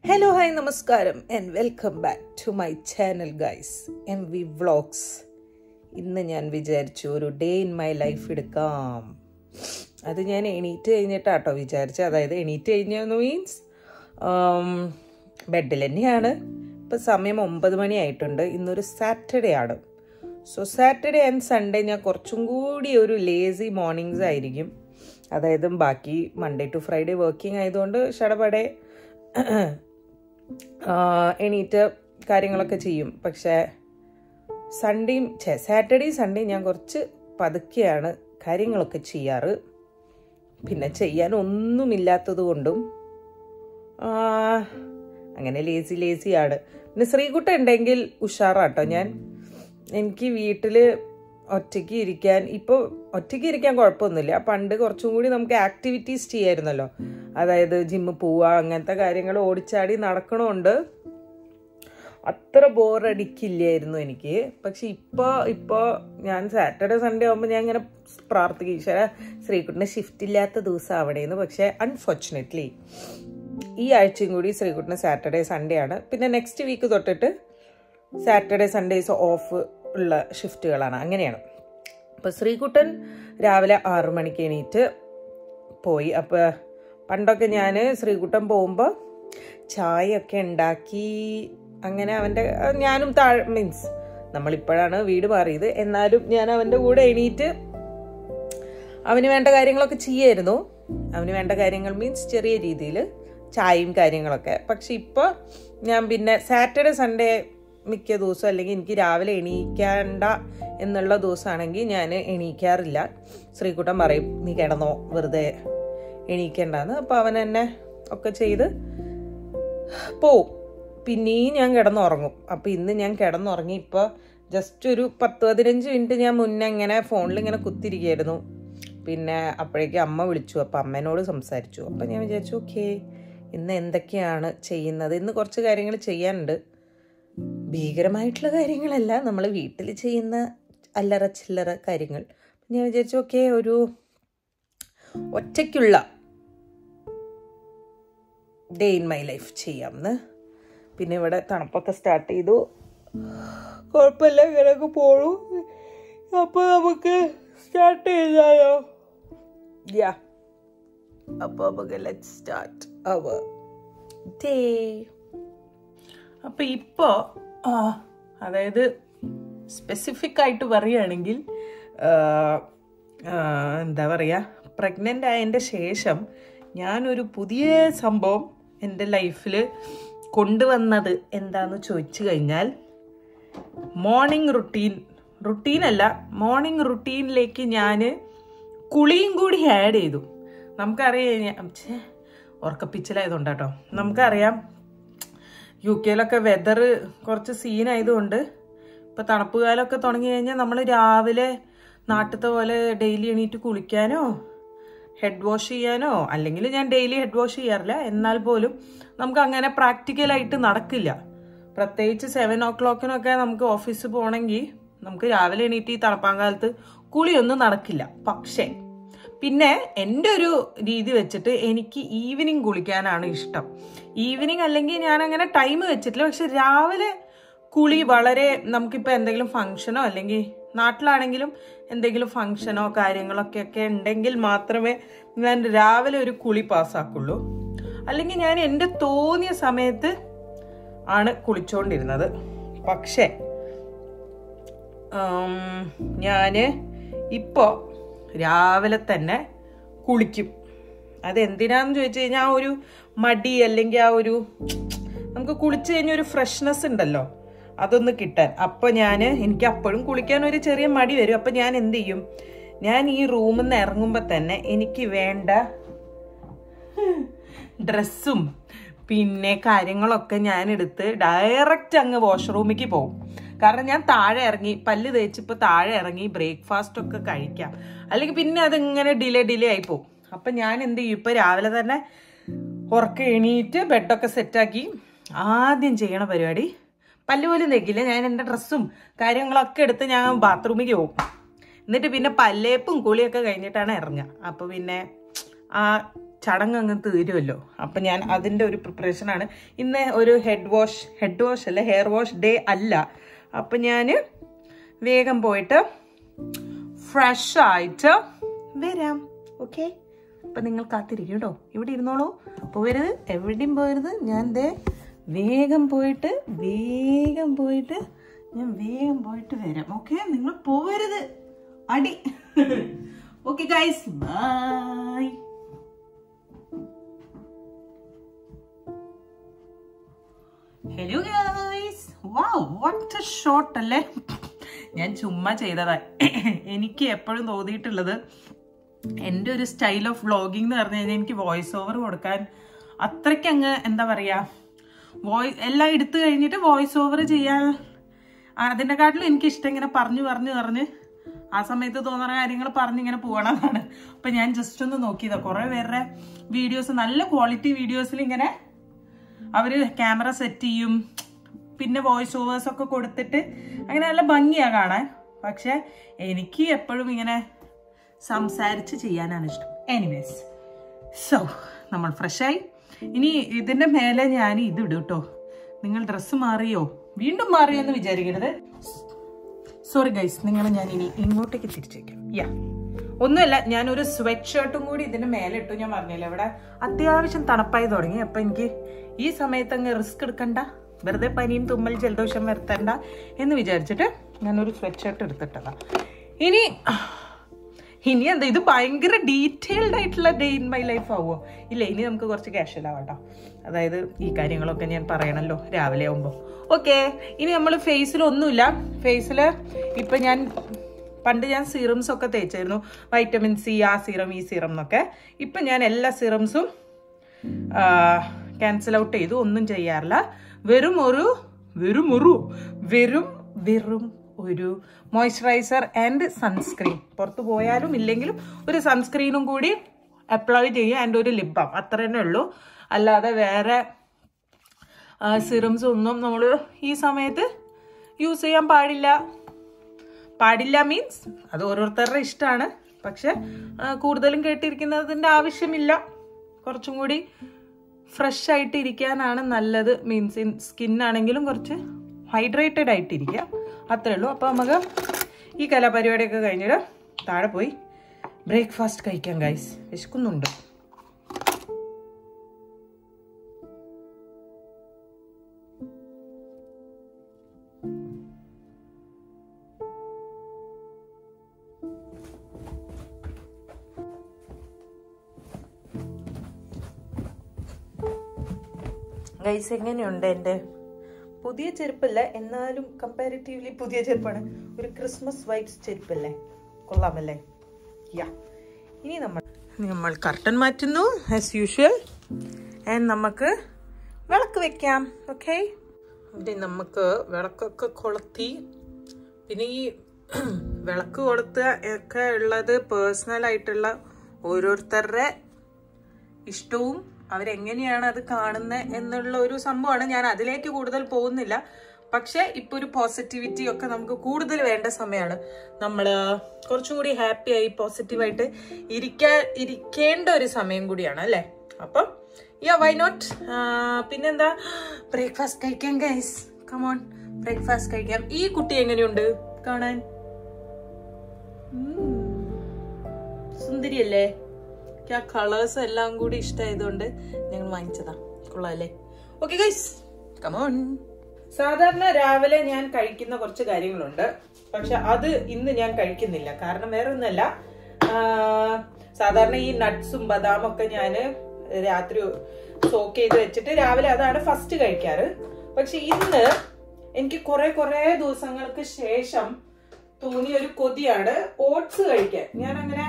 Hello hi നമസ്കാരം and welcome back to my channel guys M V vlogs ഇന്ന് ഞാൻ വിചാരിച്ചു ഒരു ഡേ ഇൻ മൈ ലൈഫ് എടുക്കാം അത് ഞാൻ എണീറ്റ് കഴിഞ്ഞിട്ടാട്ടോ വിചാരിച്ചത് അതായത് എണീറ്റ് കഴിഞ്ഞെന്ന് മീൻസ് ബെഡിൽ തന്നെയാണ് ഇപ്പം സമയം ഒമ്പത് മണിയായിട്ടുണ്ട് ഇന്നൊരു സാറ്റർഡേ ആണ് സോ സാറ്റർഡേ ആൻഡ് സൺഡേ ഞാൻ കുറച്ചും കൂടി ഒരു ലേസി മോർണിംഗ്സ് ആയിരിക്കും അതായത് ബാക്കി മൺഡേ ടു ഫ്രൈഡേ വർക്കിംഗ് ആയതുകൊണ്ട് ഷടപടെ എണീറ്റ് കാര്യങ്ങളൊക്കെ ചെയ്യും പക്ഷേ സൺഡേയും സാറ്റർഡേ സൺഡേയും ഞാൻ കുറച്ച് പതുക്കെയാണ് കാര്യങ്ങളൊക്കെ ചെയ്യാറ് പിന്നെ ചെയ്യാൻ ഒന്നുമില്ലാത്തത് കൊണ്ടും ആ, അങ്ങനെ ലേസി ലേസിയാണ് പിന്നെ ശ്രീകുട്ട ഉണ്ടെങ്കിൽ ഉഷാറാട്ടോ ഞാൻ എനിക്ക് വീട്ടിൽ ഒറ്റയ്ക്ക് ഇരിക്കാൻ ഇപ്പോൾ ഒറ്റയ്ക്ക് ഇരിക്കാൻ കുഴപ്പമൊന്നുമില്ല പണ്ട് കുറച്ചും കൂടി നമുക്ക് ആക്ടിവിറ്റീസ് ചെയ്യായിരുന്നല്ലോ അതായത് ജിമ്മ് പോവുക അങ്ങനത്തെ കാര്യങ്ങൾ ഓടിച്ചാടി നടക്കണമുണ്ട് അത്ര ബോറടിക്കില്ലായിരുന്നു എനിക്ക് പക്ഷെ ഇപ്പോൾ ഇപ്പോൾ ഞാൻ സാറ്റർഡേ സൺഡേ ആകുമ്പോൾ ഞാൻ ഇങ്ങനെ പ്രാർത്ഥിക്കും ഈശ്വര ശ്രീകുട്ടിന് ഷിഫ്റ്റ് ഇല്ലാത്ത ദിവസം ആവണേന്ന് പക്ഷേ അൺഫോർച്ചുനേറ്റ്ലി ഈ ആഴ്ചയും കൂടി ശ്രീകുട്ടിന് സാറ്റർഡേ സൺഡേ ആണ് പിന്നെ നെക്സ്റ്റ് വീക്ക് തൊട്ടിട്ട് സാറ്റർഡേ സൺഡേസ് ഓഫ് ഉള്ള ഷിഫ്റ്റുകളാണ് അങ്ങനെയാണ് അപ്പോൾ ശ്രീകുട്ടൻ രാവിലെ ആറു മണിക്ക് എണീറ്റ് പോയി അപ്പോൾ പണ്ടൊക്കെ ഞാൻ ശ്രീകുട്ടൻ പോകുമ്പോൾ ചായയൊക്കെ ഉണ്ടാക്കി അങ്ങനെ അവൻ്റെ ഞാനും താഴെ മീൻസ് നമ്മളിപ്പോഴാണ് വീട് മാറിയത് എന്നാലും ഞാൻ അവൻ്റെ കൂടെ എണീറ്റ് അവന് വേണ്ട കാര്യങ്ങളൊക്കെ ചെയ്യായിരുന്നു അവന് വേണ്ട കാര്യങ്ങൾ മീൻസ് ചെറിയ രീതിയിൽ ചായയും കാര്യങ്ങളൊക്കെ പക്ഷെ ഇപ്പോൾ ഞാൻ പിന്നെ സാറ്റർഡേ സൺഡേ മിക്ക ദിവസം അല്ലെങ്കിൽ എനിക്ക് രാവിലെ എണീക്കേണ്ട എന്നുള്ള ദിവസമാണെങ്കിൽ ഞാൻ എണീക്കാറില്ല ശ്രീകുട്ടൻ പറയും നീ കിടന്നോ വെറുതെ എണീക്കേണ്ടെന്ന് അപ്പോൾ അവൻ എന്നെ ഒക്കെ ചെയ്ത് പോവും പിന്നെയും ഞാൻ കിടന്നുറങ്ങും അപ്പോൾ ഇന്ന് ഞാൻ കിടന്നുറങ്ങി ഇപ്പോൾ ജസ്റ്റ് ഒരു പത്ത് പതിനഞ്ച് മിനിറ്റ് ഞാൻ മുന്നേ ഇങ്ങനെ ഫോണിൽ ഇങ്ങനെ കുത്തിരിക്കുകയായിരുന്നു പിന്നെ അപ്പോഴേക്കും അമ്മ വിളിച്ചു അപ്പോൾ അമ്മേനോട് സംസാരിച്ചു അപ്പോൾ ഞാൻ വിചാരിച്ചു ഓക്കെ ഇന്ന് എന്തൊക്കെയാണ് ചെയ്യുന്നത് ഇന്ന് കുറച്ച് കാര്യങ്ങൾ ചെയ്യാനുണ്ട് ഭീകരമായിട്ടുള്ള കാര്യങ്ങളല്ല നമ്മൾ വീട്ടിൽ ചെയ്യുന്ന അല്ലറ ചില്ലറ കാര്യങ്ങൾ ഞാൻ വിചാരിച്ചു ഓക്കെ ഒരു ഒറ്റയ്ക്കുള്ള ഡേ ഇൻ മൈ ലൈഫ് ചെയ്യാമെന്ന് പിന്നെ ഇവിടെ തണുപ്പൊക്കെ സ്റ്റാർട്ട് ചെയ്തു കുഴപ്പമില്ല ഇങ്ങനെയൊക്കെ പോണു അപ്പോൾ നമുക്ക് സ്റ്റാർട്ട് ചെയ്താലോ യാ അപ്പോൾ നമുക്ക് ലെറ്റ് സ്റ്റാർട്ട് അവർ ഡേ അപ്പോൾ ഇപ്പോൾ അതായത് സ്പെസിഫിക് ആയിട്ട് പറയുകയാണെങ്കിൽ ആ, ആ, എന്താ പറയുക പ്രഗ്നൻ്റ് ആയതിൻ്റെ ശേഷം ഞാനൊരു പുതിയ സംഭവം എൻ്റെ ലൈഫിൽ കൊണ്ടുവന്നത് എന്താന്ന് ചോദിച്ചു കഴിഞ്ഞാൽ മോർണിംഗ് റുട്ടീൻ റുട്ടീനല്ല മോർണിംഗ് റുട്ടീനിലേക്ക് ഞാൻ കുളിയും കൂടി ആഡ് ചെയ്തു നമുക്കറിയാം ഞാൻ- ഛേ, ഉറക്കപ്പിച്ചലായതുകൊണ്ടാട്ടോ നമുക്കറിയാം യു കെയിലൊക്കെ വെതർ കുറച്ച് സീനായതുകൊണ്ട് ഇപ്പോൾ തണുപ്പ് കാലമൊക്കെ തുടങ്ങി കഴിഞ്ഞാൽ നമ്മൾ രാവിലെ നാട്ടിലത്തെ പോലെ ഡെയിലി എണീറ്റ് കുളിക്കാനോ ഹെഡ് വാഷ് ചെയ്യാനോ അല്ലെങ്കിൽ ഞാൻ ഡെയിലി ഹെഡ് വാഷ് ചെയ്യാറില്ല എന്നാൽ പോലും നമുക്ക് അങ്ങനെ പ്രാക്ടിക്കലായിട്ട് നടക്കില്ല പ്രത്യേകിച്ച് സെവൻ ഓ ക്ലോക്കിനൊക്കെ നമുക്ക് ഓഫീസിൽ പോകണമെങ്കിൽ നമുക്ക് രാവിലെ എണീറ്റ് ഈ തണുപ്പാൻ കാലത്ത് കുളിയൊന്നും നടക്കില്ല പക്ഷേ പിന്നെ എൻ്റെ ഒരു രീതി വെച്ചിട്ട് എനിക്ക് ഈവനിങ് കുളിക്കാനാണ് ഇഷ്ടം ഈവനിങ് അല്ലെങ്കിൽ ഞാൻ അങ്ങനെ ടൈം വെച്ചിട്ടില്ല പക്ഷെ രാവിലെ കുളി വളരെ നമുക്കിപ്പോൾ എന്തെങ്കിലും ഫംഗ്ഷനോ അല്ലെങ്കിൽ നാട്ടിലാണെങ്കിലും എന്തെങ്കിലും ഫംഗ്ഷനോ കാര്യങ്ങളൊക്കെ ഒക്കെ ഉണ്ടെങ്കിൽ മാത്രമേ ഞാൻ രാവിലെ ഒരു കുളി പാസ്സാക്കുള്ളൂ അല്ലെങ്കിൽ ഞാൻ എൻ്റെ തോന്നിയ സമയത്ത് ആണ് കുളിച്ചുകൊണ്ടിരുന്നത് പക്ഷേ ഞാൻ ഇപ്പോൾ രാവിലെ തന്നെ കുളിക്കും അതെന്തിനാന്ന് ചോദിച്ചു കഴിഞ്ഞാൽ ആ ഒരു മടി അല്ലെങ്കിൽ ആ ഒരു നമുക്ക് കുളിച്ചു കഴിഞ്ഞാൽ ഒരു ഫ്രഷ്നെസ് ഉണ്ടല്ലോ അതൊന്ന് കിട്ടാൻ അപ്പോൾ ഞാൻ എനിക്ക് അപ്പോഴും കുളിക്കാൻ ഒരു ചെറിയ മടി വരും അപ്പം ഞാൻ എന്ത് ചെയ്യും ഞാൻ ഈ റൂമിൽ നിന്ന് ഇറങ്ങുമ്പോൾ തന്നെ എനിക്ക് വേണ്ട ഡ്രസ്സും പിന്നെ കാര്യങ്ങളൊക്കെ ഞാൻ എടുത്ത് ഡയറക്റ്റ് അങ്ങ് വാഷ്റൂമിലേക്ക് പോകും കാരണം ഞാൻ താഴെ ഇറങ്ങി പല്ല് തേച്ചിപ്പോൾ താഴെ ഇറങ്ങി ബ്രേക്ക്ഫാസ്റ്റ് ഒക്കെ കഴിക്കാം അല്ലെങ്കിൽ പിന്നെ അതിങ്ങനെ ഡിലേ ഡിലേ ആയി പോകും അപ്പം ഞാൻ എന്ത് ചെയ്യും ഇപ്പോൾ രാവിലെ തന്നെ ഉറക്കം എണീറ്റ് ബെഡൊക്കെ സെറ്റാക്കി ആദ്യം ചെയ്യണ പരിപാടി പല്ല് പോലും തേക്കില്ല ഞാൻ എൻ്റെ ഡ്രസ്സും കാര്യങ്ങളൊക്കെ എടുത്ത് ഞാൻ ബാത്റൂമിലേക്ക് പോകും എന്നിട്ട് പിന്നെ പല്ലേപ്പും കുളിയൊക്കെ കഴിഞ്ഞിട്ടാണ് ഇറങ്ങുക അപ്പോൾ പിന്നെ ആ ചടങ്ങ് അങ്ങ് തീരുമല്ലോ അപ്പം ഞാൻ അതിൻ്റെ ഒരു പ്രിപ്പറേഷനാണ് ഇന്ന് ഒരു ഹെഡ് വാഷ് ഹെഡ് വാഷ് അല്ല ഹെയർ വാഷ് ഡേ അല്ല അപ്പം ഞാൻ വേഗം പോയിട്ട് ഫ്രഷ് ആയിട്ട് വരാം ഓക്കെ അപ്പം നിങ്ങൾ കാത്തിരിക്കും കേട്ടോ ഇവിടെ ഇരുന്നോളൂ പോകരുത് എവിടെയും പോകരുത് ഞാൻ ദേ വേഗം പോയിട്ട് വേഗം പോയിട്ട് ഞാൻ വേഗം പോയിട്ട് വരാം ഓക്കെ നിങ്ങൾ പോകരുത് അടി okay guys bye hello guys wow what a shot അല്ലേ ഞാൻ ചുമ്മാ ചെയ്തതാ എനിക്ക് എപ്പോഴും തോന്നിയിട്ടുള്ളത് എൻ്റെ ഒരു സ്റ്റൈൽ ഓഫ് വ്ളോഗിംഗ് എന്ന് പറഞ്ഞു കഴിഞ്ഞാൽ എനിക്ക് വോയിസ് ഓവർ കൊടുക്കാൻ അത്രയ്ക്ക് അങ്ങ് എന്താ പറയുക വോയിസ് എല്ലാം എടുത്തു കഴിഞ്ഞിട്ട് വോയിസ് ഓവർ ചെയ്യാൻ അതിനെക്കാട്ടിലും എനിക്ക് ഇഷ്ടം ഇങ്ങനെ പറഞ്ഞു പറഞ്ഞു പറഞ്ഞ് ആ സമയത്ത് തോന്നുന്ന കാര്യങ്ങൾ പറഞ്ഞിങ്ങനെ പോകണമെന്നാണ് അപ്പം ഞാൻ ജസ്റ്റ് ഒന്ന് നോക്കിയതാ കുറേ പേരുടെ വീഡിയോസ് നല്ല ക്വാളിറ്റി വീഡിയോസിൽ ഇങ്ങനെ അവർ ക്യാമറ സെറ്റ് ചെയ്യും പിന്നെ വോയിസ് ഓവേഴ്സ് ഒക്കെ കൊടുത്തിട്ട് അങ്ങനെ നല്ല ഭംഗിയാ കാണാൻ പക്ഷെ എനിക്ക് എപ്പോഴും ഇങ്ങനെ സംസാരിച്ച് ചെയ്യാനാണ് ഇഷ്ടം എനിവേസ് സോ നമ്മൾ ഫ്രഷായി ഇനി ഇതിന്റെ മേലെ ഞാൻ ഇത് ഇടും കേട്ടോ നിങ്ങൾ ഡ്രസ്സ് മാറിയോ വീണ്ടും മാറിയോ എന്ന് വിചാരിക്കരുത് സോറി ഗൈസ് നിങ്ങൾ ഞാൻ ഇനി ഇങ്ങോട്ടേക്ക് തിരിച്ചേക്കാം യാ ഒന്നുമല്ല ഞാൻ ഒരു സ്വെറ്റ് ഷർട്ടും കൂടി ഇതിന്റെ മേലെ ഇട്ടു ഞാൻ പറഞ്ഞില്ല ഇവിടെ അത്യാവശ്യം തണുപ്പായി തുടങ്ങി അപ്പൊ എനിക്ക് ഈ സമയത്ത് അങ്ങ് റിസ്ക് എടുക്കണ്ട വെറുതെ പനിയും തുമ്മൽ ജലദോഷം വരുത്തണ്ട എന്ന് വിചാരിച്ചിട്ട് ഞാനൊരു സ്വെറ്റ് ഷർട്ട് എടുത്തിട്ടതാ ഇനി ഇനി എന്താ ഇത് ഭയങ്കര ഡീറ്റെയിൽഡ് ആയിട്ടുള്ള ഡേ ഇൻ മൈ ലൈഫ് ആവുമോ ഇല്ല ഇനി നമുക്ക് കുറച്ച് കാഷ്വൽ ആവട്ടോ അതായത് ഈ കാര്യങ്ങളൊക്കെ ഞാൻ പറയണല്ലോ രാവിലെ ആവുമ്പോൾ ഓക്കെ ഇനി നമ്മൾ ഫേസിൽ ഒന്നുമില്ല ഫേസിൽ ഇപ്പം ഞാൻ പണ്ട് ഞാൻ സീറംസ് ഒക്കെ തേച്ചായിരുന്നു വൈറ്റമിൻ സി ആ സീറം ഈ സീറം എന്നൊക്കെ ഇപ്പം ഞാൻ എല്ലാ സീറംസും ക്യാൻസൽ ഔട്ട് ചെയ്തു ഒന്നും ചെയ്യാറില്ല വെറും ഒരു വെറും ഒരു വെറും വെറും ഒരു മോയ്സ്ചറൈസർ ആൻഡ് സൺസ്ക്രീൻ പുറത്ത് പോയാലും ഇല്ലെങ്കിലും ഒരു സൺസ്ക്രീനും കൂടി അപ്ലൈ ചെയ്യുക ആൻഡ് ഒരു ലിപ് ബാം അത്ര തന്നെ ഉള്ളൂ അല്ലാതെ വേറെ സിറംസ് ഒന്നും നമ്മൾ ഈ സമയത്ത് യൂസ് ചെയ്യാൻ പാടില്ല പാടില്ല മീൻസ് അത് ഓരോരുത്തരുടെ ഇഷ്ടമാണ് പക്ഷെ ആ, കൂടുതലും കേട്ടിരിക്കുന്നതിൻ്റെ ആവശ്യമില്ല കുറച്ചും കൂടി ഫ്രഷ് ആയിട്ട് ഇരിക്കാനാണ് നല്ലത് മീൻസ് സ്കിന്നാണെങ്കിലും കുറച്ച് ഹൈഡ്രേറ്റഡ് ആയിട്ടിരിക്കുക അത്രേ ഉള്ളൂ അപ്പോൾ നമുക്ക് ഈ കലാപരിപാടിയൊക്കെ കഴിഞ്ഞിട്ട് താഴെ പോയി ബ്രേക്ക്ഫാസ്റ്റ് കഴിക്കാം ഗൈസ് വിശക്കുന്നുണ്ട് ഗൈസ് എങ്ങനെയുണ്ട് എൻ്റെ പുതിയ ചെരുപ്പല്ല എന്നാലും കമ്പാരിറ്റീവ്ലി പുതിയ ചെരുപ്പാണ് ഒരു ക്രിസ്മസ് വൈബ്സ് ചെരുപ്പല്ലേ കൊള്ളാമല്ലേ യാ ഇനി നമ്മൾ ഇനി നമ്മൾ കർട്ടൻ മാറ്റുന്നു ആസ് യൂഷ്വൽ ആൻഡ് നമുക്ക് വിളക്ക് വെക്കാം ഓക്കെ ഇവിടെ നമുക്ക് വിളക്കൊക്കെ കൊളുത്തി പിന്നെ ഈ വിളക്ക് കൊളുത്ത ഒക്കെ ഉള്ളത് പേഴ്സണൽ ആയിട്ടുള്ള ഓരോരുത്തരുടെ ഇഷ്ടവും അവരെങ്ങനെയാണ് അത് കാണുന്നത് എന്നുള്ള ഒരു സംഭവമാണ് ഞാൻ അതിലേക്ക് കൂടുതൽ പോകുന്നില്ല പക്ഷെ ഇപ്പൊ ഒരു പോസിറ്റിവിറ്റി ഒക്കെ നമുക്ക് കൂടുതൽ വേണ്ട സമയമാണ് നമ്മൾ കുറച്ചും കൂടി ഹാപ്പി ആയി പോസിറ്റീവായിട്ട് ഇരിക്കാൻ ഇരിക്കേണ്ട ഒരു സമയം കൂടിയാണ് അല്ലേ അപ്പം യാ വൈ നോട്ട് പിന്നെന്താ ബ്രേക്ക്ഫാസ്റ്റ് കഴിക്കാം ഗൈസ് കമോൺ ബ്രേക്ക്ഫാസ്റ്റ് കഴിക്കാം ഈ കുട്ടി എങ്ങനെയുണ്ട് കാണാൻ ഉം. സുന്ദരിയല്ലേ എനിക്ക് ആ കളേഴ്സ് എല്ലാം കൂടി ഇഷ്ടമായതുകൊണ്ട് ഞങ്ങൾ വാങ്ങിച്ചതാ കൊള്ളാല്ലേ ഓക്കെ ഗൈസ് കമോൺ സാധാരണ രാവിലെ ഞാൻ കഴിക്കുന്ന കുറച്ച് കാര്യങ്ങളുണ്ട് പക്ഷെ അത് ഇന്ന് ഞാൻ കഴിക്കുന്നില്ല കാരണം വേറെ ഒന്നല്ല സാധാരണ ഈ നട്ട്സും ബദാമും ഒക്കെ ഞാൻ രാത്രി സോക്ക് ചെയ്ത് വെച്ചിട്ട് രാവിലെ അതാണ് ഫസ്റ്റ് കഴിക്കാറ് പക്ഷെ ഇന്ന് എനിക്ക് കുറെ കുറെ ദിവസങ്ങൾക്ക് ശേഷം തോന്നിയ ഒരു കൊതിയാണ് ഓട്സ് കഴിക്കാൻ ഞാൻ അങ്ങനെ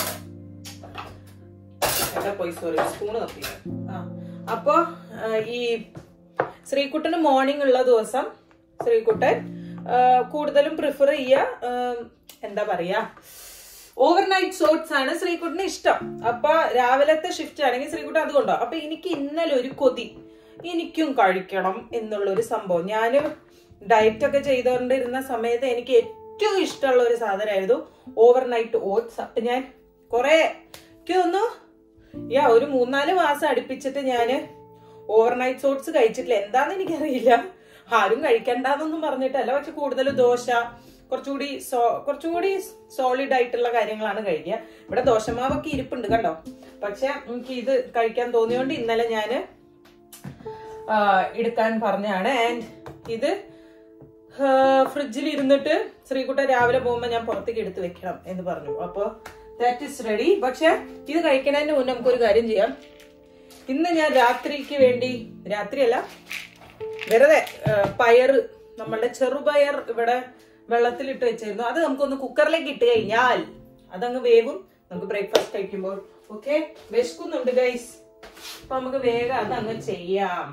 എവിടെ പോയി സോറി സ്പൂണ് തപ്പി ആ അപ്പൊ ആ, ഈ ശ്രീകുട്ടന് മോർണിംഗ് ഉള്ള ദിവസം ശ്രീകുട്ടൻ ആ, കൂടുതലും പ്രിഫർ ചെയ്യുക ആ, എന്താ പറയാ ഓവർനൈറ്റ് ഓട്സ് ആണ് ശ്രീകുട്ടന് ഇഷ്ടം അപ്പൊ രാവിലത്തെ ഷിഫ്റ്റ് ആണെങ്കിൽ ശ്രീകുട്ടൻ അത് കൊണ്ടോ അപ്പൊ എനിക്ക് ഇന്നലെ ഒരു കൊതി എനിക്കും കഴിക്കണം എന്നുള്ള ഒരു സംഭവം ഞാൻ ഡയറ്റ് ഒക്കെ ചെയ്തുകൊണ്ടിരുന്ന സമയത്ത് എനിക്ക് ഏറ്റവും ഇഷ്ടമുള്ള ഒരു സാധനമായിരുന്നു ഓവർനൈറ്റ് ഓട്സ് അപ്പൊ ഞാൻ കുറെ എനിക്ക് തോന്നുന്നു യാ ഒരു മൂന്നാല് മാസം അടുപ്പിച്ചിട്ട് ഞാന് ഓവർനൈറ്റ് ഓട്സ് കഴിച്ചിട്ടില്ല എന്താന്ന് എനിക്കറിയില്ല ആരും കഴിക്കണ്ടെന്നൊന്നും പറഞ്ഞിട്ടല്ല പക്ഷെ കൂടുതൽ ദോശ കുറച്ചുകൂടി സോ കുറച്ചുകൂടി സോളിഡ് ആയിട്ടുള്ള കാര്യങ്ങളാണ് കഴിക്കുക ഇവിടെ ദോശമാവൊക്കെ ഇരിപ്പുണ്ട് കണ്ടോ പക്ഷെ എനിക്ക് ഇത് കഴിക്കാൻ തോന്നിയോണ്ട് ഇന്നലെ ഞാന് ആ, എടുക്കാൻ പറഞ്ഞാണ് ആൻഡ് ഇത് ഫ്രിഡ്ജിൽ ഇരുന്നിട്ട് ശ്രീകുട്ടൻ രാവിലെ പോകുമ്പോൾ ഞാൻ പുറത്തേക്ക് എടുത്ത് വെക്കണം എന്ന് പറഞ്ഞു അപ്പോൾ ദാറ്റ് ഇസ് റെഡി പക്ഷെ ഇത് കഴിക്കണതിന് മുന്നേ നമുക്കൊരു കാര്യം ചെയ്യാം ഇന്ന് ഞാൻ രാത്രിക്ക് വേണ്ടി രാത്രിയല്ല വെറുതെ ആ, പയറ് നമ്മളുടെ ചെറുപയർ ഇവിടെ വെള്ളത്തിലിട്ട് വെച്ചിരുന്നു അത് നമുക്കൊന്ന് കുക്കറിലേക്ക് ഇട്ട് കഴിഞ്ഞാൽ അതങ്ങ് വേവും നമുക്ക് ബ്രേക്ക്ഫാസ്റ്റ് കഴിക്കുമ്പോൾ ഓക്കെ വിശക്കുന്നുണ്ട് ഗൈസ് അപ്പൊ നമുക്ക് വേഗം അതങ്ങ് ചെയ്യാം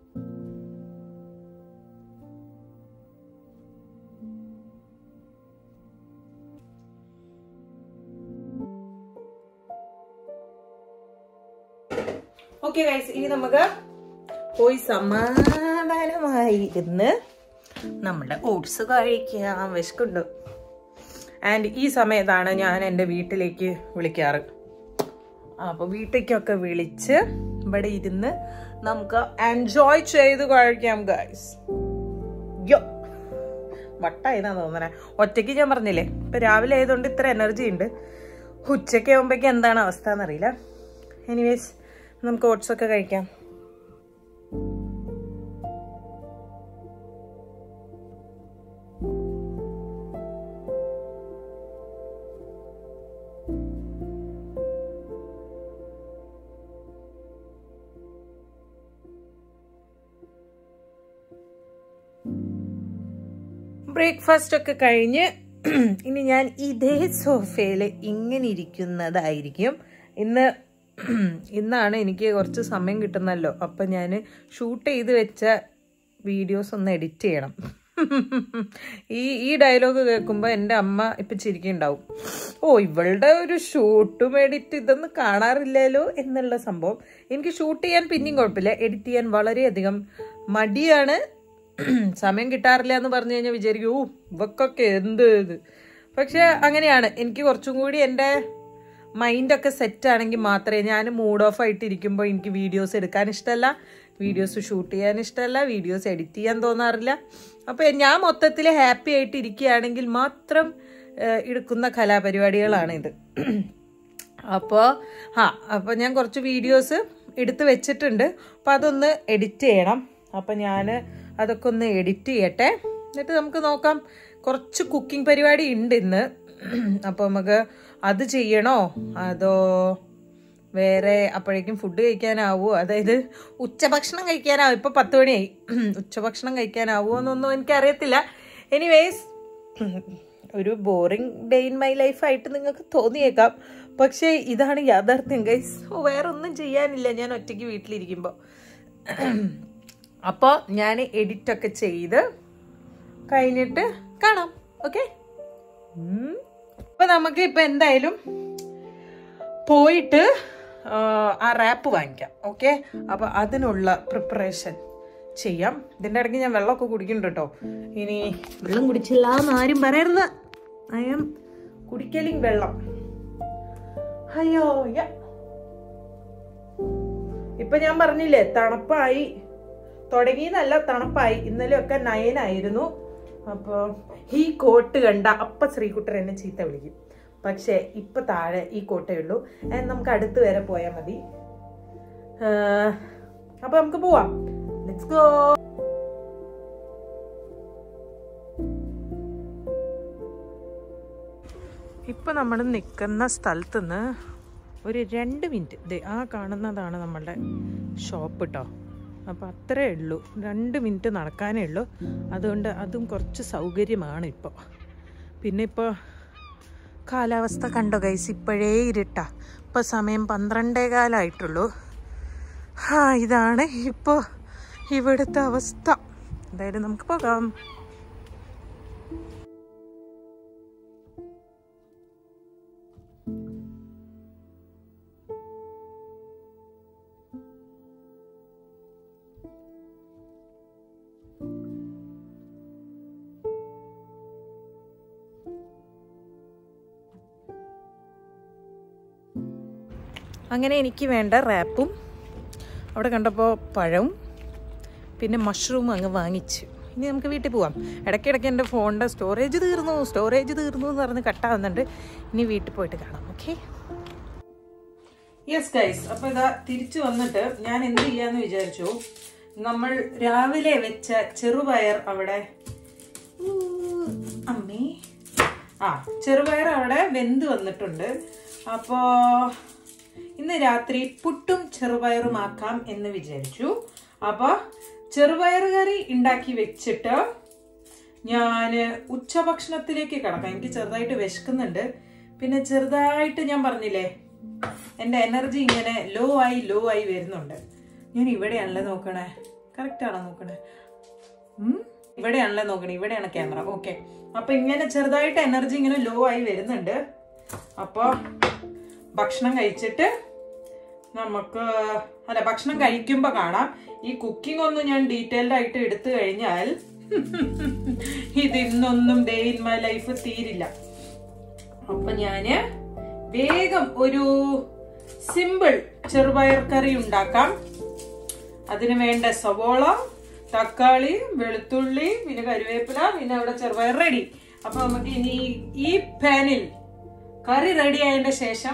ഓക്കെ ഗൈസ് ഇനി നമുക്ക് പോയി സമാധാനമായി ഇരുന്ന് നമ്മുടെ ഓട്സ് കഴിക്കാം വിശക്കുണ്ട് ആൻഡ് ഈ സമയത്താണ് ഞാൻ എൻ്റെ വീട്ടിലേക്ക് വിളിക്കാറ് അപ്പോൾ വീട്ടിലേക്കൊക്കെ വിളിച്ച് ഇവിടെ ഇരുന്ന് നമുക്ക് എൻജോയ് ചെയ്ത് കഴിക്കാം ഗൈസ് യോ വട്ടായിന്നാ തോന്നണേ ഒറ്റയ്ക്ക് ഞാൻ പറഞ്ഞില്ലേ ഇപ്പൊ രാവിലെ ആയതുകൊണ്ട് ഇത്ര എനർജി ഉണ്ട് ഉച്ചയ്ക്ക് ആകുമ്പോഴേക്കും എന്താണ് അവസ്ഥ എന്നറിയില്ല എനിവേസ് നമുക്ക് ഓട്സ് ഒക്കെ കഴിക്കാം ബ്രേക്ക്ഫാസ്റ്റ് ഒക്കെ കഴിഞ്ഞ് ഇനി ഞാൻ ഇതേ സോഫയിൽ ഇങ്ങനെ ഇരിക്കുന്നതായിരിക്കും ഇന്ന് ഇന്നാണ് എനിക്ക് കുറച്ച് സമയം കിട്ടുന്നല്ലോ അപ്പം ഞാൻ ഷൂട്ട് ചെയ്ത് വെച്ച വീഡിയോസ് ഒന്ന് എഡിറ്റ് ചെയ്യണം ഈ ഈ ഡയലോഗ് കേൾക്കുമ്പോൾ എൻ്റെ അമ്മ ഇപ്പം ചിരിക്കുന്നുണ്ടാവും ഓ ഇവളുടെ ഒരു ഷൂട്ടും എഡിറ്റ് ഇതൊന്നും കാണാറില്ലല്ലോ എന്നുള്ള സംഭവം എനിക്ക് ഷൂട്ട് ചെയ്യാൻ പിന്നെയും കുഴപ്പമില്ല എഡിറ്റ് ചെയ്യാൻ വളരെയധികം മടിയാണ് സമയം കിട്ടാറില്ല എന്ന് പറഞ്ഞു കഴിഞ്ഞാൽ വിചാരിക്കും ഓ ഇവക്കൊക്കെ എന്ത് ഇത് പക്ഷെ അങ്ങനെയാണ് എനിക്ക് കുറച്ചും കൂടി എൻ്റെ മൈൻഡൊക്കെ സെറ്റ് ആണെങ്കിൽ മാത്രമേ ഞാൻ മൂഡ് ഓഫ് ആയിട്ട് ഇരിക്കുമ്പോൾ എനിക്ക് വീഡിയോസ് എടുക്കാൻ ഇഷ്ടമല്ല വീഡിയോസ് ഷൂട്ട് ചെയ്യാൻ ഇഷ്ടമല്ല വീഡിയോസ് എഡിറ്റ് ചെയ്യാൻ തോന്നാറില്ല അപ്പോൾ ഞാൻ മൊത്തത്തിൽ ഹാപ്പി ആയിട്ട് ഇരിക്കുകയാണെങ്കിൽ മാത്രം ഏഹ്, എടുക്കുന്ന കലാപരിപാടികളാണിത് അപ്പോൾ ആ അപ്പോൾ ഞാൻ കുറച്ച് വീഡിയോസ് എടുത്ത് വെച്ചിട്ടുണ്ട് അപ്പോൾ അതൊന്ന് എഡിറ്റ് ചെയ്യണം അപ്പം ഞാൻ അതൊക്കെ ഒന്ന് എഡിറ്റ് ചെയ്യട്ടെ എന്നിട്ട് നമുക്ക് നോക്കാം കുറച്ച് കുക്കിംഗ് പരിപാടി ഉണ്ട് ഇന്ന് അപ്പോൾ നമുക്ക് അത് ചെയ്യണോ അതോ വേറെ അപ്പോഴേക്കും ഫുഡ് കഴിക്കാനാവോ അതായത് ഉച്ചഭക്ഷണം കഴിക്കാനാവും ഇപ്പൊ പത്ത് മണിയായി ഉച്ചഭക്ഷണം കഴിക്കാനാവോ എന്നൊന്നും എനിക്കറിയത്തില്ല എനിവേസ് ഒരു ബോറിംഗ് ഡേ ഇൻ മൈ ലൈഫായിട്ട് നിങ്ങൾക്ക് തോന്നിയേക്കാം പക്ഷേ ഇതാണ് യാഥാർത്ഥ്യം ഗൈസ് വേറെ ഒന്നും ചെയ്യാനില്ല ഞാൻ ഒറ്റയ്ക്ക് വീട്ടിലിരിക്കുമ്പോൾ അപ്പോൾ ഞാൻ എഡിറ്റൊക്കെ ചെയ്ത് കഴിഞ്ഞിട്ട് കാണാം ഓക്കെ അപ്പോൾ നമുക്ക് ഇപ്പം എന്തായാലും പോയിട്ട് ആ, ആ റാപ്പ് വാങ്ങിക്കാം ഓക്കെ അപ്പോൾ അതിനുള്ള പ്രിപ്പറേഷൻ ചെയ്യാം ഇതിൻ്റെ ഇടയ്ക്ക് ഞാൻ വെള്ളമൊക്കെ കുടിക്കുന്നുണ്ട് കേട്ടോ ഇനി വെള്ളം കുടിച്ചില്ല എന്ന് ആരും പറയരുത് ഐ എം കുടിക്കലിങ് വെള്ളം അയ്യോ യ. ഇപ്പൊ ഞാൻ പറഞ്ഞില്ലേ തണുപ്പായി തുടങ്ങിയതല്ല തണുപ്പായി ഇന്നലെയൊക്കെ നയനായിരുന്നു അപ്പോൾ ഈ കോട്ട് കണ്ട അപ്പ ശ്രീകുട്ടർ എന്നെ ചീത്ത വിളിക്കും പക്ഷേ ഇപ്പൊ താഴെ ഈ കോട്ടേ ഉള്ളൂ And നമുക്ക് അടുത്ത് വരെ പോയാൽ മതി ആഹ്, അപ്പൊ നമുക്ക് പോവാം ലെറ്റ്സ് ഗോ ഇപ്പൊ നമ്മൾ നിൽക്കുന്ന സ്ഥലത്ത് നിന്ന് ഒരു രണ്ട് മിനിറ്റ് ദേ ആ കാണുന്നതാണ് നമ്മളുടെ ഷോപ്പ് കേട്ടോ അപ്പോൾ അത്രേ ഉള്ളൂ രണ്ട് മിനിറ്റ് നടക്കാനേ ഉള്ളൂ അതുകൊണ്ട് അതും കുറച്ച് സൗകര്യമാണ് ഇപ്പോൾ പിന്നെ ഇപ്പോൾ കാലാവസ്ഥ കണ്ടോ ഗൈസ് ഇപ്പോഴേ ഇരുട്ടാ ഇപ്പോൾ സമയം പന്ത്രണ്ടേ കാലമായിട്ടുള്ളൂ ആ ഇതാണ് ഇപ്പോൾ ഇവിടുത്തെ അവസ്ഥ എന്തായാലും നമുക്ക് പോകാം അങ്ങനെ എനിക്ക് വേണ്ട റാപ്പും അവിടെ കണ്ടപ്പോൾ പഴവും പിന്നെ മഷ്റൂം അങ്ങ് വാങ്ങിച്ചു ഇനി നമുക്ക് വീട്ടിൽ പോവാം ഇടയ്ക്കിടയ്ക്ക് എൻ്റെ ഫോണിൻ്റെ സ്റ്റോറേജ് തീർന്നു സ്റ്റോറേജ് തീർന്നു എന്ന് പറഞ്ഞ് കട്ടാവുന്നുണ്ട് ഇനി വീട്ടിൽ പോയിട്ട് കാണാം ഓക്കെ യെസ് ഗൈസ് അപ്പൊ ഇതാ തിരിച്ചു വന്നിട്ട് ഞാൻ എന്ത് ചെയ്യാന്ന് വിചാരിച്ചു നമ്മൾ രാവിലെ വെച്ച ചെറുപയർ അവിടെ ഊ, അമ്മേ ആ ചെറുപയർ അവിടെ വെന്ത് വന്നിട്ടുണ്ട് അപ്പോ ഇന്ന് രാത്രി പുട്ടും ചെറുപയറുമാക്കാം എന്ന് വിചാരിച്ചു അപ്പൊ ചെറുപയർ കറി ഉണ്ടാക്കി വെച്ചിട്ട് ഞാന് ഉച്ചഭക്ഷണത്തിലേക്ക് കിടക്കാം എനിക്ക് ചെറുതായിട്ട് വിശക്കുന്നുണ്ട് പിന്നെ ചെറുതായിട്ട് ഞാൻ പറഞ്ഞില്ലേ എൻ്റെ എനർജി ഇങ്ങനെ ലോ ആയി ലോ ആയി വരുന്നുണ്ട് ഞാൻ ഇവിടെയാണല്ലേ നോക്കണേ കറക്റ്റ് ആണോ നോക്കണേ ഉം? ഇവിടെയാണല്ലേ നോക്കണേ ഇവിടെയാണ് ക്യാമറ ഓക്കെ അപ്പൊ ഇങ്ങനെ ചെറുതായിട്ട് എനർജി ഇങ്ങനെ ലോ ആയി വരുന്നുണ്ട് അപ്പൊ ഭക്ഷണം കഴിച്ചിട്ട് നമുക്ക് അല്ല ഭക്ഷണം കഴിക്കുമ്പോ കാണാം ഈ കുക്കിംഗ് ഒന്നും ഞാൻ ഡീറ്റെയിൽഡ് ആയിട്ട് എടുത്തു കഴിഞ്ഞാൽ ഇത് ഇന്നൊന്നും ഡേ ഇൻ മൈ ലൈഫ് തീരില്ല അപ്പൊ ഞാന് വേഗം ഒരു സിമ്പിൾ ചെറുപയർ കറി ഉണ്ടാക്കാം അതിന് വേണ്ട സവോള തക്കാളി വെളുത്തുള്ളി പിന്നെ കരുവേപ്പില പിന്നെ അവിടെ ചെറുപയർ റെഡി അപ്പൊ നമുക്ക് ഇനി ഈ പാനിൽ കറി റെഡി ആയതിന്റെ ശേഷം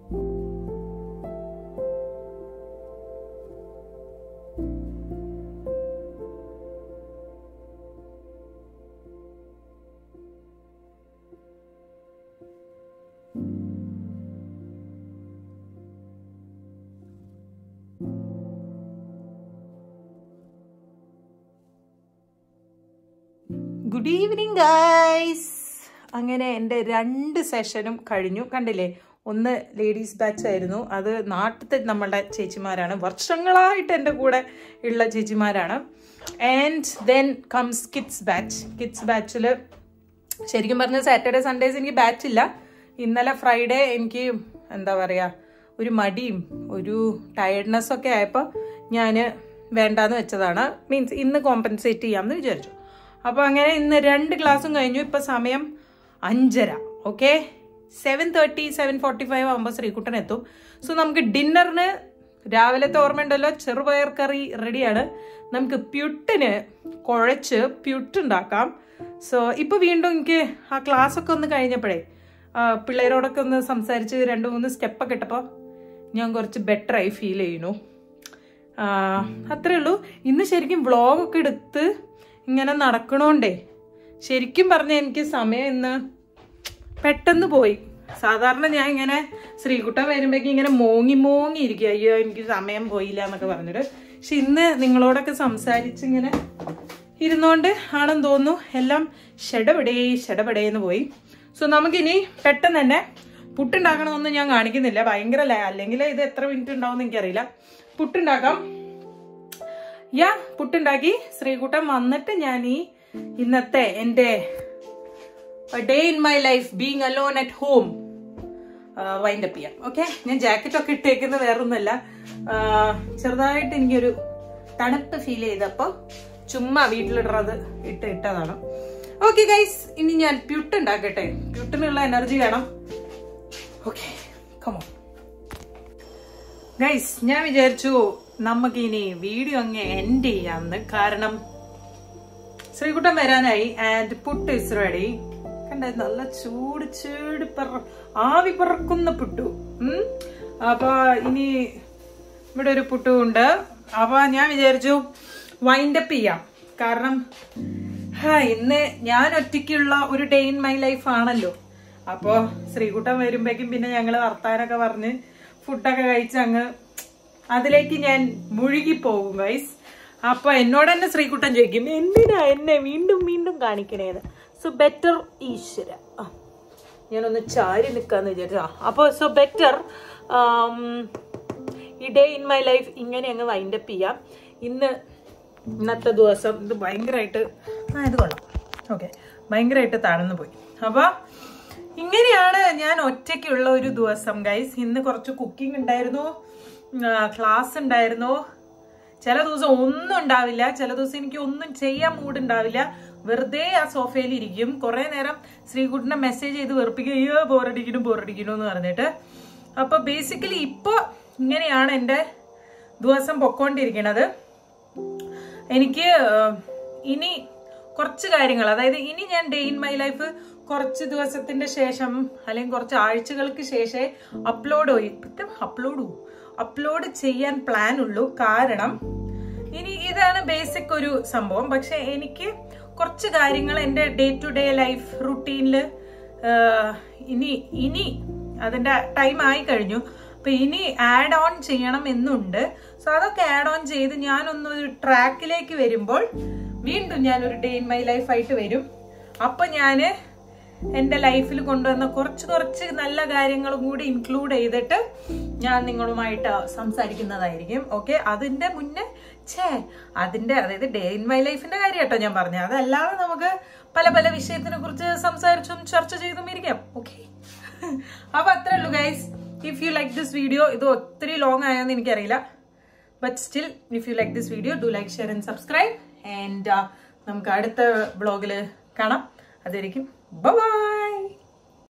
ഗുഡ് ഈവനിങ് ഗൈസ് അങ്ങനെ എൻ്റെ രണ്ട് സെഷനും കഴിഞ്ഞു കണ്ടില്ലേ ഒന്ന് ലേഡീസ് ബാച്ച് ആയിരുന്നു അത് നാട്ടിലത്തെ നമ്മളുടെ ചേച്ചിമാരാണ് വർഷങ്ങളായിട്ട് എൻ്റെ കൂടെ ഉള്ള ചേച്ചിമാരാണ് and then comes kids batch kids ബാച്ചിൽ ശരിക്കും പറഞ്ഞാൽ സാറ്റർഡേ സൺഡേസ് എനിക്ക് ബാച്ച് ഇല്ല ഇന്നലെ ഫ്രൈഡേ എനിക്ക് എന്താ പറയുക ഒരു മടിയും ഒരു ടയർഡ്നെസ് ഒക്കെ ആയപ്പോൾ ഞാൻ വേണ്ടാന്ന് വെച്ചതാണ് മീൻസ് ഇന്ന് കോമ്പൻസേറ്റ് ചെയ്യാമെന്ന് വിചാരിച്ചു അപ്പോൾ അങ്ങനെ ഇന്ന് രണ്ട് ക്ലാസ്സും കഴിഞ്ഞു ഇപ്പോൾ സമയം അഞ്ചര okay seven thirty seven forty five ആകുമ്പോൾ ശ്രീകുട്ടൻ എത്തും സോ നമുക്ക് ഡിന്നറിന് രാവിലത്തെ ഓർമ്മയുണ്ടല്ലോ ചെറുപയർ കറി റെഡിയാണ് നമുക്ക് പ്യുട്ടിന് കുഴച്ച് പ്യുട്ടുണ്ടാക്കാം സോ ഇപ്പോൾ വീണ്ടും എനിക്ക് ആ ക്ലാസ്സൊക്കെ ഒന്ന് കഴിഞ്ഞപ്പോഴേ ആ, പിള്ളേരോടൊക്കെ ഒന്ന് സംസാരിച്ച് രണ്ട് മൂന്ന് സ്റ്റെപ്പൊക്കെ ഇട്ടപ്പോൾ ഞാൻ കുറച്ച് ബെറ്ററായി ഫീൽ ചെയ്യുന്നു ആ, അത്രേ ഉള്ളൂ ഇന്ന് ശരിക്കും വ്ളോഗൊക്കെ എടുത്ത് ഇങ്ങനെ നടക്കണോണ്ടേ ശരിക്കും പറഞ്ഞ എനിക്ക് സമയം ഇന്ന് പെട്ടെന്ന് പോയി സാധാരണ ഞാൻ ഇങ്ങനെ ശ്രീകുട്ടൻ വരുമ്പോഴേക്കും ഇങ്ങനെ മോങ്ങി മോങ്ങി ഇരിക്കുക അയ്യോ എനിക്ക് സമയം പോയില്ല എന്നൊക്കെ പറഞ്ഞിട്ട് പക്ഷെ ഇന്ന് നിങ്ങളോടൊക്കെ സംസാരിച്ച് ഇങ്ങനെ ഇരുന്നോണ്ട് ആണെന്ന് തോന്നുന്നു എല്ലാം ഷെടപെടേ ഷെടപെടേന്ന് പോയി സോ നമുക്കിനി പെട്ടെന്ന് തന്നെ പുട്ടുണ്ടാക്കണമെന്നൊന്നും ഞാൻ കാണിക്കുന്നില്ല ഭയങ്കര ല- അല്ലെങ്കിൽ ഇത് എത്ര മിനിറ്റ് ഉണ്ടാവും എനിക്കറിയില്ല പുട്ടുണ്ടാക്കാം യാ പുട്ടുണ്ടാക്കി ശ്രീകുട്ടൻ വന്നിട്ട് ഞാൻ ഈ ഇന്നത്തെ എൻ്റെ day in my life being alone at home wind up ചെയ്യാം ഓക്കെ ഞാൻ ജാക്കറ്റ് ഒക്കെ ഇട്ടേക്കുന്നത് വേറൊന്നുമല്ല ആ, ചെറുതായിട്ട് എനിക്കൊരു തണുപ്പ് ഫീൽ ചെയ്തപ്പോൾ ചുമ്മാ വീട്ടിലിടുന്നത് ഇട്ട് ഇട്ടതാണ് ഓക്കെ ഗൈസ് ഇനി ഞാൻ പ്യുട്ട് ഉണ്ടാക്കട്ടെ പ്യുട്ടിനുള്ള എനർജി വേണം ഓക്കെ കമോ ഗൈസ് ഞാൻ വിചാരിച്ചു നമുക്ക് ഇനി വീഡിയോ അങ്ങ് എൻഡ് ചെയ്യാമെന്ന് കാരണം ശ്രീകുട്ടൻ വരാനായി ആൻഡ് പുട്ട് ഇസ് റെഡി കണ്ട നല്ല ചൂട് ചൂട് പറ ആവി പറക്കുന്ന പുട്ടു ഉം. അപ്പൊ ഇനി ഇവിടെ ഒരു പുട്ടു ഉണ്ട് അപ്പൊ ഞാൻ വിചാരിച്ചു വൈൻഡപ്പ് ചെയ്യാം കാരണം ഹാ, ഇന്ന് ഞാൻ ഒറ്റയ്ക്കുള്ള ഒരു ഡേ ഇൻ മൈ ലൈഫ് ആണല്ലോ അപ്പോ ശ്രീകുട്ടൻ വരുമ്പോഴേക്കും പിന്നെ ഞങ്ങള് വർത്താനൊക്കെ പറഞ്ഞ് ഫുഡൊക്കെ കഴിച്ച് അങ്ങ് അതിലേക്ക് ഞാൻ മുഴുകി പോകും ഗൈസ് അപ്പൊ എന്നോട് തന്നെ ശ്രീകുട്ടൻ ചോദിക്കും എന്തിനാ എന്നെ വീണ്ടും വീണ്ടും കാണിക്കണേന്ന് സോ ബെറ്റർ ഈശ്വര ആ ഞാനൊന്ന് ചാരി നിൽക്കാന്ന് വിചാരിച്ചു ആ അപ്പോൾ സോ ബെറ്റർ ഈ ഡേ ഇൻ മൈ ലൈഫ് ഇങ്ങനെ അങ്ങ് വൈൻഡപ്പ് ചെയ്യാം ഇന്ന് ഇന്നത്തെ ദിവസം ഇത് ഭയങ്കരമായിട്ട് ആ ഇത് കൊള്ളാം ഓക്കെ ഭയങ്കരമായിട്ട് താഴ്ന്നു പോയി അപ്പോൾ ഇങ്ങനെയാണ് ഞാൻ ഒറ്റയ്ക്കുള്ള ഒരു ദിവസം ഗൈസ് ഇന്ന് കുറച്ച് കുക്കിംഗ് ഉണ്ടായിരുന്നു ക്ലാസ് ഉണ്ടായിരുന്നു ചില ദിവസം ഒന്നും ഉണ്ടാവില്ല ചില ദിവസം എനിക്ക് ഒന്നും ചെയ്യാൻ മൂഡ് ഉണ്ടാവില്ല വെറുതെ ആ സോഫയിൽ ഇരിക്കും കുറെ നേരം ശ്രീകുട്ടനെ മെസ്സേജ് ചെയ്ത് വെറുപ്പിക്കുക അയ്യോ ബോറടിക്കുന്നു ബോറടിക്കുന്നു എന്ന് പറഞ്ഞിട്ട് അപ്പൊ ബേസിക്കലി ഇപ്പൊ ഇങ്ങനെയാണ് എൻ്റെ ദിവസം പൊക്കോണ്ടിരിക്കുന്നത് എനിക്ക് ഏഹ്, ഇനി കുറച്ച് കാര്യങ്ങൾ അതായത് ഇനി ഞാൻ ഡേ ഇൻ മൈ ലൈഫ് കുറച്ച് ദിവസത്തിന്റെ ശേഷം അല്ലെങ്കിൽ കുറച്ച് ആഴ്ചകൾക്ക് ശേഷമേ അപ്ലോഡ് അപ്ലോഡ് അപ്ലോഡ് ചെയ്യാൻ പ്ലാൻ ഉള്ളൂ കാരണം ഇനി ഇതാണ് ബേസിക് ഒരു സംഭവം പക്ഷെ എനിക്ക് കുറച്ച് കാര്യങ്ങൾ എൻ്റെ ഡേ ടു ഡേ ലൈഫ് റുട്ടീനിൽ ഇനി ഇനി അതിന്റെ ടൈം ആയി കഴിഞ്ഞു അപ്പൊ ഇനി ആഡ് ഓൺ ചെയ്യണം എന്നുണ്ട് സോ അതൊക്കെ ആഡ് ഓൺ ചെയ്ത് ഞാനൊന്ന് ഒരു ട്രാക്കിലേക്ക് വരുമ്പോൾ വീണ്ടും ഞാനൊരു ഡേ ഇൻ മൈ ലൈഫ് ആയിട്ട് വരും അപ്പൊ ഞാന് എന്റെ ലൈഫിൽ കൊണ്ടുവന്ന കുറച്ച് കുറച്ച് നല്ല കാര്യങ്ങളും കൂടി ഇൻക്ലൂഡ് ചെയ്തിട്ട് ഞാൻ നിങ്ങളുമായിട്ട് സംസാരിക്കുന്നതായിരിക്കും ഓക്കെ അതിന്റെ മുന്നേ ഛേ അതിന്റെ അതായത് ഡേ ഇൻ മൈ ലൈഫിന്റെ കാര്യം കേട്ടോ ഞാൻ പറഞ്ഞത് അതല്ലാതെ നമുക്ക് പല പല വിഷയത്തിനെ കുറിച്ച് സംസാരിച്ചും ചർച്ച ചെയ്തും ഇരിക്കാം ഓക്കെ അപ്പൊ അത്രേ ഉള്ളൂ guys if you like this video ഇത് ഒത്തിരി ലോങ് ആയോന്ന് എനിക്കറിയില്ല but still if you like this video do like share and subscribe and നമുക്ക് അടുത്ത ബ്ലോഗിൽ കാണാം അതായിരിക്കും ബൈ